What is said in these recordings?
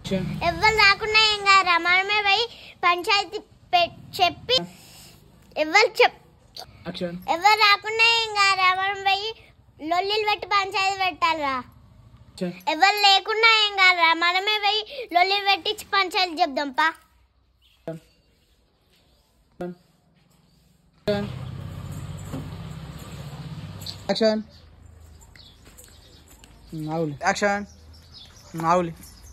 action ఎవరు రాకుండా ఏం కాదురా మనమే పోయి పంచాయతీ పె- చెప్పి ఎవరు చెప్ యాక్షన్ ఎవరు రాకుండా ఏం కాదురా మనం పోయి లొల్లిలు పెట్టి పంచాయతీ పెట్టాలిరా యాక్షన్ ఎవరు లేకుండా ఏం కాదురా మనమే పోయి లొల్లిలు పెట్టించి పంచాయతీ చెప్దాం పా యాక్షన్ ఆవులి యాక్షన్ ఆవులి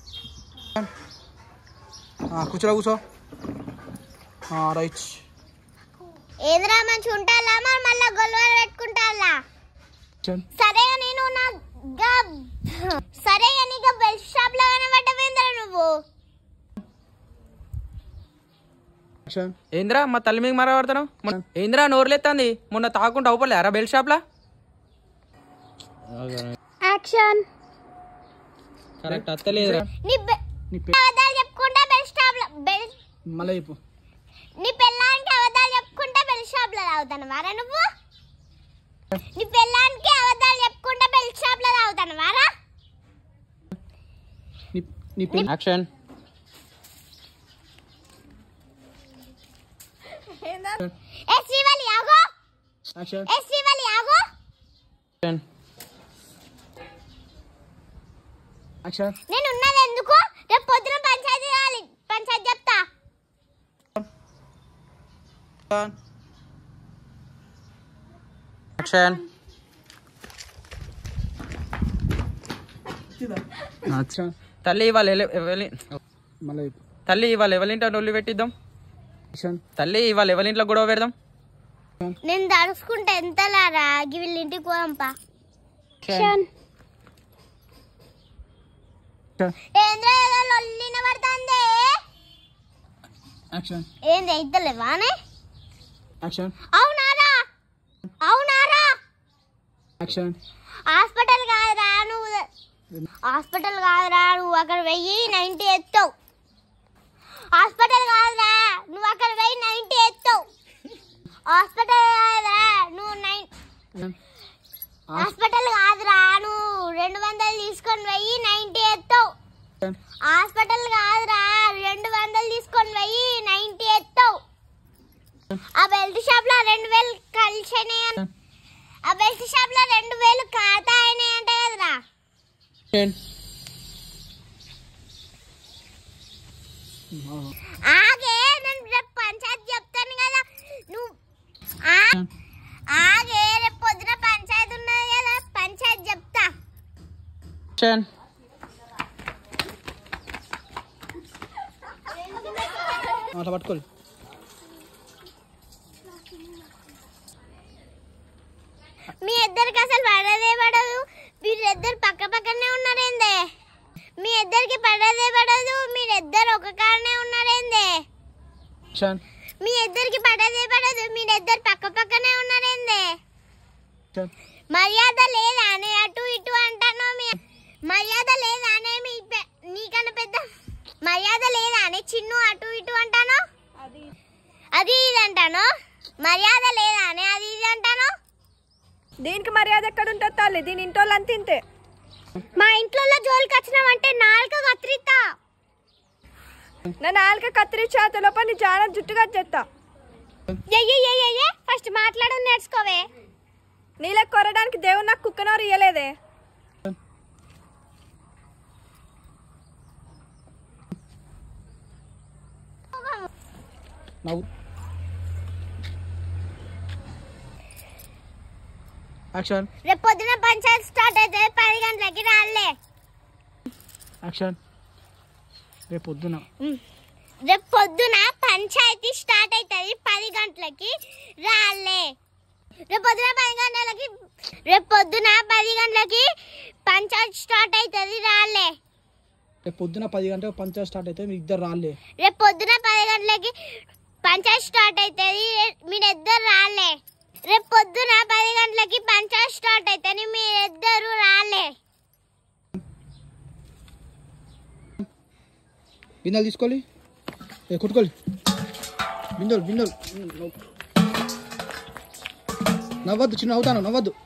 కూర్చోరా కూర్చో రైట్ ఏదిరా మంచి ఉంటాలా మరి మళ్ళీ గొల్వలు పెట్టుకుంటాలా యాక్షన్ సరే నేను నా గా- సరే నీకు బెల్ట్ షాప్ లో కనబడ్డవేంద్రా నువ్వు యాక్షన్ ఏంద్రా మా తల్లి మీకు మరబడతాను ఏంద్రా నోరులేస్తుంది మొన్న తాకుంటూ అవ్వలే అరా బెల్ట్ షాప్లా యాక్షన్ కరెక్ట్ అత్తలేదురా నీ బె- నీ పే అబద్ధాలు చెప్పుకుంటా బెల్ షాప్ లో బెల్ మళ్ళీ చెప్పు నీ పెళ్ళానికి అబద్ధాలు చెప్పుకుంటా బెల్ షాప్ లో తాగుతాను వారా నువ్వు నీ పెళ్ళానికి అబద్ధాలు చెప్పుకుంటా బెల్ షాప్ లో తాగుతాను వారా నీ నీ పే యాక్షన్ ఏ శ్రీవల్లి ఆగో యాక్షన్ ఏ శ్రీవల్లి ఆగో యాక్షన్ యాక్షన్ నేను ఉన్నది ఎందుకు రేపు పొద్దున పంచాయతీ కావాలి పంచాయతీ చెప్తా యాక్షన్ యాక్షన్ తల్లి ఇవాళ ఎల- ఎవరి మళ్ళీ చెప్పు తల్లి ఇవాళ ఎవరింట్లో నొల్లి పెట్టిద్దాం యాక్షన్ తల్లి ఇవాళ ఎవరింట్లో గొడవ పెడదాం నేను దడుచుకుంటే ఎంతలారా వీళ్ళ ఇంటికి పోదాంపా యాక్షన్ ఏంద్ర ఏదో లొల్లిన పడుతుంది యాక్షన్ ఏంది అయితలేవానే యాక్షన్ అవునారా అవునారా యాక్షన్ హాస్పిటల్ కాదురా నువ్వు హాస్పిటల్ కాదురా నువ్వు అక్కడ వెయ్యి నైన్టీ ఎత్తావు హాస్పిటల్ కాదురా నువ్వు అక్కడ వెయ్యి నైన్టీ ఎత్తావు హాస్పిటల్ కాదురా నువ్వు నైన్ హాస్పిటల్ కాదురా నువ్వు రెండు వందలు తీసుకొని వెయ్యి నైన్టీ ఎత్తావు హాస్పిటల్ కాదురా రెండు వందలు తీసుకొని వెయ్యి నైన్టీ ఎత్తావు ఆ బెల్ట్ షాప్ లో రెండు వేలు కలిసినాయి అన్న- ఆ బెల్ట్ షాప్ లో రెండు వేలు ఖాతా అయినాయి అంట కదరా ఆగే నేను రేపు పంచాయతీ చెప్తాను కదా నువ్వు ఆ- ఆగే రేపు పొద్దున పంచాయతీ ఉన్నది కదా పంచాయతీ చెప్తా యాక్షన్ అట్లా పట్టుకోవాలి మీ ఇద్దరికి అసలు పడదే పడదు మీరిద్దరు పక్క పక్కనే ఉన్నారేందే మీ ఇద్దరికి పడదే పడదు మీరిద్దరు ఒక కాడనే ఉన్నారేందే యాక్షన్ మీ ఇద్దరికి పడదే పడదు మీరిద్దరు పక్క పక్కనే ఉన్నారేందే యాక్షన్ మర్యాద లేదా అనే అటు ఇటు అంటాను మీ మర్యాద లేదా అనే మీ పె- నీకన్నా పెద్ద మర్యాద లేదా అనే చిన్ను అటు ఇటు అంటాను అది ఇది అంటాను మర్యాద లేదా అనే అది ఇది అంటాను దీనికి మర్యాద ఎక్కడ ఉంటుంది తల్లి దీని ఇంటోళ్ళు అంత ఇంతే మా ఇంట్లో జోలికి వచ్చినామంటే నాలుక కత్తిరిస్తా నా నాలుక కత్తిరించే లోపల నీ చాలా జుట్టుగా చేస్తా ఫస్ట్ మాట్లాడడం నేర్చుకోవే నీళ్ళకి కొరడానికి దేవుడు నాకు కుక్కనోరు ఇయ్యలేదే నవ్వు యాక్షన్ రేపు పొద్దున పంచాయతీ స్టార్ట్ అయితే పది గంటలకి రాలే యాక్షన్ రేపు పొద్దున రేపు పొద్దున పంచాయతీ స్టార్ట్ అవుతుంది పది గంటలకి రాలే రేపు పొద్దున పది గంటలకి రేపు పొద్దున పది గంటలకి పంచాయతీ స్టార్ట్ అవుతుంది రాలే రేపు పొద్దున పది గంటలకు పంచాయతీ స్టార్ట్ అయితే మీ ఇద్దరు రాలే రేపు పొద్దున పది గంటలకి పంచాయతీ స్టార్ట్ అవుతుంది మీరిద్దరు రాలే రేపు పొద్దున పది గంటలకి పంచాయతీ స్టార్ట్ అవుతుంది మీరిద్దరు రాలే బిందెలు తీసుకోవాలి ఏ కుట్టుకోవాలి బిందెలు బిందెలు నవ్వద్దు చిన్న నవ్వుతాను నవ్వద్దు